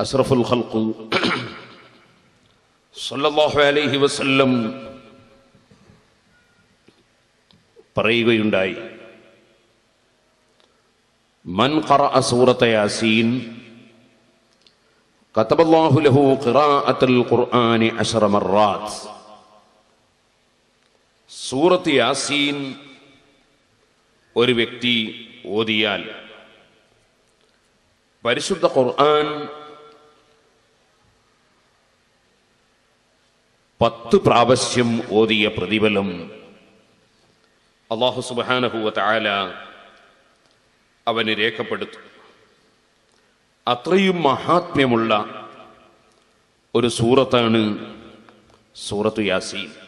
അഷ്റഫുൽ ഖൽഖു സല്ലല്ലാഹു അലൈഹി വസല്ലം പറയുകയുണ്ടായി മൻ ഖറഅ സൂറത്ത യാസീൻ കതബല്ലാഹു ലഹു ഖിറാഅത്തുൽ ഖുർആനി അശറ മർറാത്ത് സൂറത്ത് യാസീൻ ഒരു വ്യക്തി ഓതിയാൽ പരിശുദ്ധ ഖുർആൻ പത്ത് പ്രാവശ്യം ഓതിയ പ്രതിഫലം അള്ളാഹു സുബാനഹുവ താല അവന് രേഖപ്പെടുത്തും അത്രയും മഹാത്മ്യമുള്ള ഒരു സൂറത്താണ് സൂറത്ത് യാസീൻ